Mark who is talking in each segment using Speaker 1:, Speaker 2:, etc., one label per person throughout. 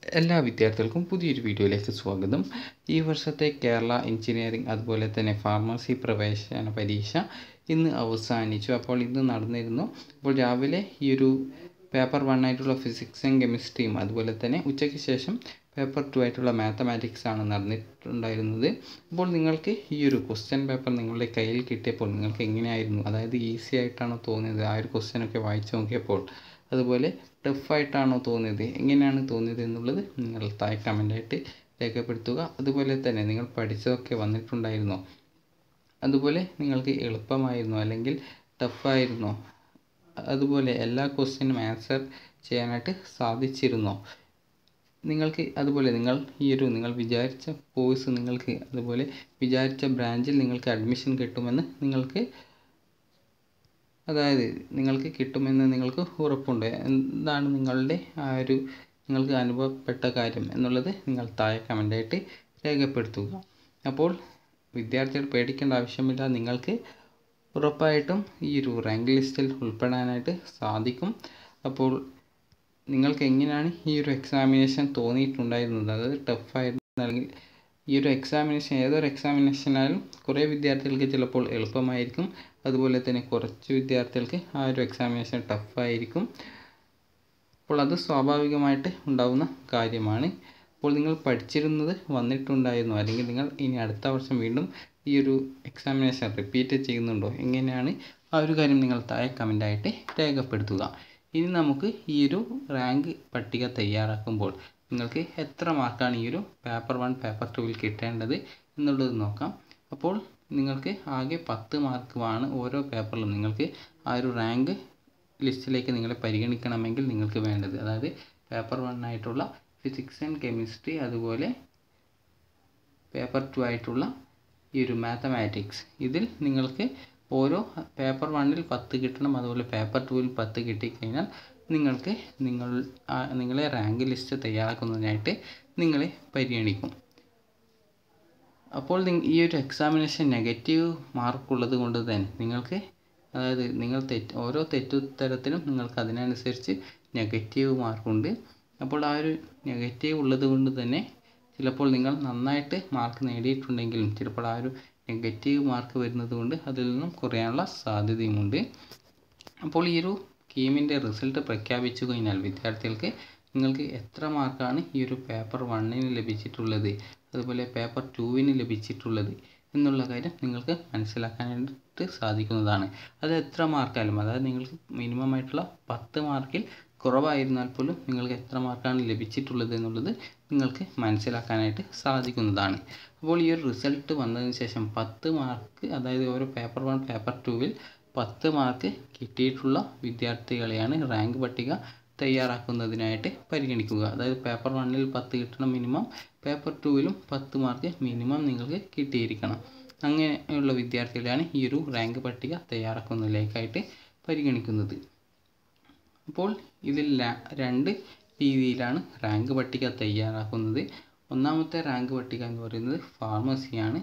Speaker 1: എല്ലാ വിദ്യാർത്ഥികൾക്കും പുതിയൊരു വീഡിയോയിലേക്ക് സ്വാഗതം ഈ വർഷത്തെ കേരള എഞ്ചിനീയറിംഗ് അതുപോലെ തന്നെ ഫാർമസി പ്രവേശന പരീക്ഷ ഇന്ന് അവസാനിച്ചു അപ്പോൾ ഇന്ന് നടന്നിരുന്നു അപ്പോൾ രാവിലെ ഈ ഒരു പേപ്പർ വൺ ആയിട്ടുള്ള ഫിസിക്സും കെമിസ്ട്രിയും അതുപോലെ തന്നെ ഉച്ചയ്ക്ക് ശേഷം പേപ്പർ ടു ആയിട്ടുള്ള മാത്തമാറ്റിക്സ് ആണ് നടന്നിട്ടുണ്ടായിരുന്നത് അപ്പോൾ നിങ്ങൾക്ക് ഈ ഒരു ക്വസ്റ്റ്യൻ പേപ്പർ നിങ്ങളുടെ കയ്യിൽ കിട്ടിയപ്പോൾ നിങ്ങൾക്ക് എങ്ങനെയായിരുന്നു അതായത് ഈസി ആയിട്ടാണോ തോന്നിയത് ആ ഒരു ക്വസ്റ്റ്യൻ ഒക്കെ വായിച്ചു നോക്കിയപ്പോൾ അതുപോലെ ടഫായിട്ടാണോ തോന്നിയത് എങ്ങനെയാണ് തോന്നിയത് എന്നുള്ളത് നിങ്ങൾ താഴെ കമൻ്റായിട്ട് രേഖപ്പെടുത്തുക അതുപോലെ തന്നെ നിങ്ങൾ പഠിച്ചതൊക്കെ വന്നിട്ടുണ്ടായിരുന്നോ അതുപോലെ നിങ്ങൾക്ക് എളുപ്പമായിരുന്നോ അല്ലെങ്കിൽ ടഫായിരുന്നോ അതുപോലെ എല്ലാ ക്വസ്റ്റ്യനും ആൻസർ ചെയ്യാനായിട്ട് സാധിച്ചിരുന്നോ നിങ്ങൾക്ക് അതുപോലെ നിങ്ങൾ ഈ ഒരു നിങ്ങൾ വിചാരിച്ച കോഴ്സ് നിങ്ങൾക്ക് അതുപോലെ വിചാരിച്ച ബ്രാഞ്ചിൽ നിങ്ങൾക്ക് അഡ്മിഷൻ കിട്ടുമെന്ന് നിങ്ങൾക്ക് അതായത് നിങ്ങൾക്ക് കിട്ടുമെന്ന് നിങ്ങൾക്ക് ഉറപ്പുണ്ട് എന്താണ് നിങ്ങളുടെ ആ ഒരു നിങ്ങൾക്ക് അനുഭവപ്പെട്ട കാര്യം എന്നുള്ളത് നിങ്ങൾ താഴെ കമൻ്റായിട്ട് രേഖപ്പെടുത്തുക അപ്പോൾ വിദ്യാർത്ഥികൾ പേടിക്കേണ്ട ആവശ്യമില്ല നിങ്ങൾക്ക് ഉറപ്പായിട്ടും ഈ ഒരു റാങ്ക് ലിസ്റ്റിൽ ഉൾപ്പെടാനായിട്ട് സാധിക്കും അപ്പോൾ നിങ്ങൾക്ക് എങ്ങനെയാണ് ഈ ഒരു എക്സാമിനേഷൻ തോന്നിയിട്ടുണ്ടായിരുന്നത് അതായത് ടഫായിരുന്നു അല്ലെങ്കിൽ ഈ ഒരു എക്സാമിനേഷൻ ഏതൊരു എക്സാമിനേഷനായാലും കുറേ വിദ്യാർത്ഥികൾക്ക് ചിലപ്പോൾ എളുപ്പമായിരിക്കും അതുപോലെ തന്നെ കുറച്ച് വിദ്യാർത്ഥികൾക്ക് ആ ഒരു എക്സാമിനേഷൻ ടഫായിരിക്കും അപ്പോൾ അത് സ്വാഭാവികമായിട്ട് ഉണ്ടാകുന്ന കാര്യമാണ് അപ്പോൾ നിങ്ങൾ പഠിച്ചിരുന്നത് വന്നിട്ടുണ്ടായിരുന്നു അല്ലെങ്കിൽ നിങ്ങൾ ഇനി അടുത്ത വർഷം വീണ്ടും ഈ ഒരു എക്സാമിനേഷൻ റിപ്പീറ്റ് ചെയ്യുന്നുണ്ടോ എങ്ങനെയാണ് ആ ഒരു കാര്യം നിങ്ങൾ താഴെ കമൻ്റായിട്ട് രേഖപ്പെടുത്തുക ഇനി നമുക്ക് ഈ ഒരു റാങ്ക് പട്ടിക തയ്യാറാക്കുമ്പോൾ നിങ്ങൾക്ക് എത്ര മാർക്കാണ് ഈ ഒരു പേപ്പർ വൺ പേപ്പർ ടുവിൽ കിട്ടേണ്ടത് എന്നുള്ളത് നോക്കാം അപ്പോൾ നിങ്ങൾക്ക് ആകെ പത്ത് മാർക്കുമാണ് ഓരോ പേപ്പറിലും നിങ്ങൾക്ക് ആ ഒരു റാങ്ക് ലിസ്റ്റിലേക്ക് നിങ്ങളെ പരിഗണിക്കണമെങ്കിൽ നിങ്ങൾക്ക് വേണ്ടത് അതായത് പേപ്പർ വൺ ആയിട്ടുള്ള ഫിസിക്സ് ആൻഡ് കെമിസ്ട്രി അതുപോലെ പേപ്പർ ടു ആയിട്ടുള്ള ഈ ഒരു മാത്തമാറ്റിക്സ് ഇതിൽ നിങ്ങൾക്ക് ഓരോ പേപ്പർ വണ്ണിൽ പത്ത് കിട്ടണം അതുപോലെ പേപ്പർ ടുവിൽ പത്ത് കിട്ടിക്കഴിഞ്ഞാൽ നിങ്ങൾക്ക് നിങ്ങൾ നിങ്ങളെ റാങ്ക് ലിസ്റ്റ് തയ്യാറാക്കുന്നതിനായിട്ട് നിങ്ങളെ പരിഗണിക്കും അപ്പോൾ ഈ ഒരു എക്സാമിനേഷൻ നെഗറ്റീവ് മാർക്കുള്ളത് കൊണ്ട് തന്നെ നിങ്ങൾക്ക് അതായത് നിങ്ങൾ തെറ്റ് ഓരോ തെറ്റുത്തരത്തിനും നിങ്ങൾക്ക് അതിനനുസരിച്ച് നെഗറ്റീവ് മാർക്കുണ്ട് അപ്പോൾ ആ ഒരു നെഗറ്റീവ് ഉള്ളത് കൊണ്ട് തന്നെ ചിലപ്പോൾ നിങ്ങൾ നന്നായിട്ട് മാർക്ക് നേടിയിട്ടുണ്ടെങ്കിലും ചിലപ്പോൾ ആ ഒരു നെഗറ്റീവ് മാർക്ക് വരുന്നത് കൊണ്ട് അതിൽ നിന്നും കുറയാനുള്ള സാധ്യതയുമുണ്ട് അപ്പോൾ ഈ ഒരു സ്കീമിൻ്റെ റിസൾട്ട് പ്രഖ്യാപിച്ചു കഴിഞ്ഞാൽ വിദ്യാർത്ഥികൾക്ക് നിങ്ങൾക്ക് എത്ര മാർക്കാണ് ഈ ഒരു പേപ്പർ വണ്ണിന് ലഭിച്ചിട്ടുള്ളത് അതുപോലെ പേപ്പർ ടുവിന് ലഭിച്ചിട്ടുള്ളത് എന്നുള്ള കാര്യം നിങ്ങൾക്ക് മനസ്സിലാക്കാനായിട്ട് സാധിക്കുന്നതാണ് അത് എത്ര മാർക്കായാലും അതായത് നിങ്ങൾക്ക് മിനിമം ആയിട്ടുള്ള പത്ത് മാർക്കിൽ കുറവായിരുന്നാൽ പോലും നിങ്ങൾക്ക് എത്ര മാർക്കാണ് ലഭിച്ചിട്ടുള്ളത് എന്നുള്ളത് നിങ്ങൾക്ക് മനസ്സിലാക്കാനായിട്ട് സാധിക്കുന്നതാണ് അപ്പോൾ ഈ ഒരു റിസൾട്ട് വന്നതിന് ശേഷം പത്ത് മാർക്ക് അതായത് ഓരോ പേപ്പർ വൺ പേപ്പർ ടുവിൽ പത്ത് മാർക്ക് കിട്ടിയിട്ടുള്ള വിദ്യാർത്ഥികളെയാണ് റാങ്ക് പട്ടിക തയ്യാറാക്കുന്നതിനായിട്ട് പരിഗണിക്കുക അതായത് പേപ്പർ വണ്ണിൽ പത്ത് കിട്ടണം മിനിമം പേപ്പർ ടുവിലും പത്ത് മാർക്ക് മിനിമം നിങ്ങൾക്ക് കിട്ടിയിരിക്കണം അങ്ങനെയുള്ള വിദ്യാർത്ഥികളെയാണ് ഈ ഒരു റാങ്ക് പട്ടിക തയ്യാറാക്കുന്നതിലേക്കായിട്ട് പരിഗണിക്കുന്നത് അപ്പോൾ ഇതിൽ രണ്ട് രീതിയിലാണ് റാങ്ക് പട്ടിക തയ്യാറാക്കുന്നത് ഒന്നാമത്തെ റാങ്ക് പട്ടിക എന്ന് പറയുന്നത് ഫാർമസിയാണ്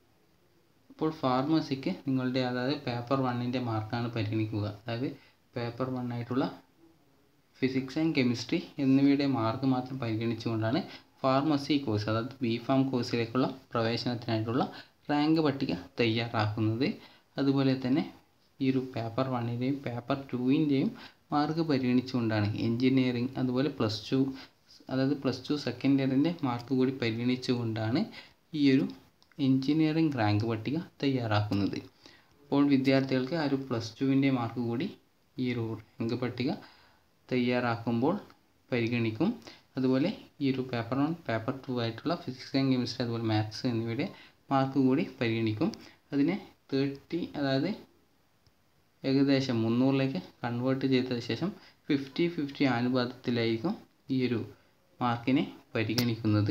Speaker 1: അപ്പോൾ ഫാർമസിക്ക് നിങ്ങളുടെ അതായത് പേപ്പർ വണ്ണിൻ്റെ മാർക്കാണ് പരിഗണിക്കുക അതായത് പേപ്പർ വൺ ആയിട്ടുള്ള ഫിസിക്സ് ആൻഡ് കെമിസ്ട്രി എന്നിവയുടെ മാർക്ക് മാത്രം പരിഗണിച്ചുകൊണ്ടാണ് ഫാർമസി കോഴ്സ് അതായത് ബി ഫാം കോഴ്സിലേക്കുള്ള പ്രവേശനത്തിനായിട്ടുള്ള റാങ്ക് പട്ടിക തയ്യാറാക്കുന്നത് അതുപോലെ തന്നെ ഈ ഒരു പേപ്പർ വണ്ണിൻ്റെയും പേപ്പർ ടുവിൻ്റെയും മാർക്ക് പരിഗണിച്ചുകൊണ്ടാണ് എൻജിനീയറിംഗ് അതുപോലെ പ്ലസ് ടു അതായത് പ്ലസ് ടു സെക്കൻഡ് ഇയറിൻ്റെ മാർക്ക് കൂടി പരിഗണിച്ചുകൊണ്ടാണ് ഈ ഒരു എൻജിനീയറിംഗ് റാങ്ക് പട്ടിക തയ്യാറാക്കുന്നത് അപ്പോൾ വിദ്യാർത്ഥികൾക്ക് ആ ഒരു പ്ലസ് ടുവിൻ്റെ മാർക്ക് കൂടി ഈ ഒരു റാങ്ക് പട്ടിക തയ്യാറാക്കുമ്പോൾ പരിഗണിക്കും അതുപോലെ ഈ ഒരു പേപ്പർ വൺ പേപ്പർ ടു ആയിട്ടുള്ള ഫിസിക്സ് ആൻഡ് കെമിസ്ട്രി അതുപോലെ മാത്സ് എന്നിവയുടെ മാർക്ക് കൂടി പരിഗണിക്കും അതിനെ തേർട്ടി അതായത് ഏകദേശം മുന്നൂറിലേക്ക് കൺവേർട്ട് ചെയ്തതിന് ശേഷം ഫിഫ്റ്റി ഫിഫ്റ്റി അനുപാതത്തിലായിരിക്കും ഈ ഒരു മാർക്കിനെ പരിഗണിക്കുന്നത്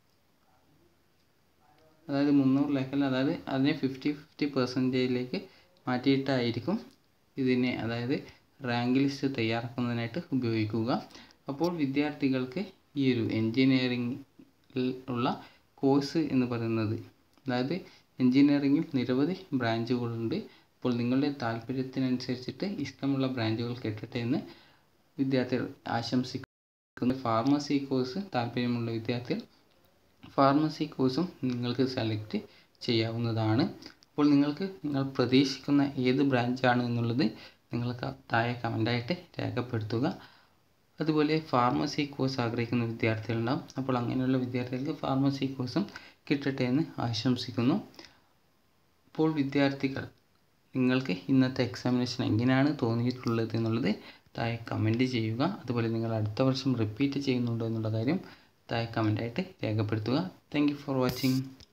Speaker 1: അതായത് മുന്നൂറിലേക്കല്ല അതായത് അതിനെ ഫിഫ്റ്റി ഫിഫ്റ്റി പെർസെൻറ്റേജിലേക്ക് മാറ്റിയിട്ടായിരിക്കും ഇതിനെ അതായത് റാങ്ക് ലിസ്റ്റ് തയ്യാറാക്കുന്നതിനായിട്ട് ഉപയോഗിക്കുക അപ്പോൾ വിദ്യാർത്ഥികൾക്ക് ഈ ഒരു എൻജിനീയറിംഗിൽ ഉള്ള കോഴ്സ് എന്ന് പറയുന്നത് അതായത് എൻജിനീയറിംഗിൽ നിരവധി ബ്രാഞ്ചുകളുണ്ട് അപ്പോൾ നിങ്ങളുടെ താല്പര്യത്തിനനുസരിച്ചിട്ട് ഇഷ്ടമുള്ള ബ്രാഞ്ചുകൾ കിട്ടട്ടെ എന്ന് വിദ്യാർത്ഥികൾ ആശംസിക്കുന്നു ഫാർമസി കോഴ്സ് താല്പര്യമുള്ള വിദ്യാർത്ഥികൾ ഫാർമസി കോഴ്സും നിങ്ങൾക്ക് സെലക്ട് ചെയ്യാവുന്നതാണ് അപ്പോൾ നിങ്ങൾക്ക് നിങ്ങൾ പ്രതീക്ഷിക്കുന്ന ഏത് ബ്രാഞ്ചാണ് എന്നുള്ളത് നിങ്ങൾക്ക് താഴെ കമൻ്റായിട്ട് രേഖപ്പെടുത്തുക അതുപോലെ ഫാർമസി കോഴ്സ് ആഗ്രഹിക്കുന്ന വിദ്യാർത്ഥികളുണ്ടാവും അപ്പോൾ അങ്ങനെയുള്ള വിദ്യാർത്ഥികൾക്ക് ഫാർമസി കോഴ്സും കിട്ടട്ടെ എന്ന് ആശംസിക്കുന്നു അപ്പോൾ വിദ്യാർത്ഥികൾ നിങ്ങൾക്ക് ഇന്നത്തെ എക്സാമിനേഷൻ എങ്ങനെയാണ് തോന്നിയിട്ടുള്ളത് എന്നുള്ളത് താഴെ കമൻറ്റ് ചെയ്യുക അതുപോലെ നിങ്ങൾ അടുത്ത വർഷം റിപ്പീറ്റ് ചെയ്യുന്നുണ്ടോ എന്നുള്ള കാര്യം താഴെ കമൻ്റായിട്ട് രേഖപ്പെടുത്തുക താങ്ക് ഫോർ വാച്ചിങ്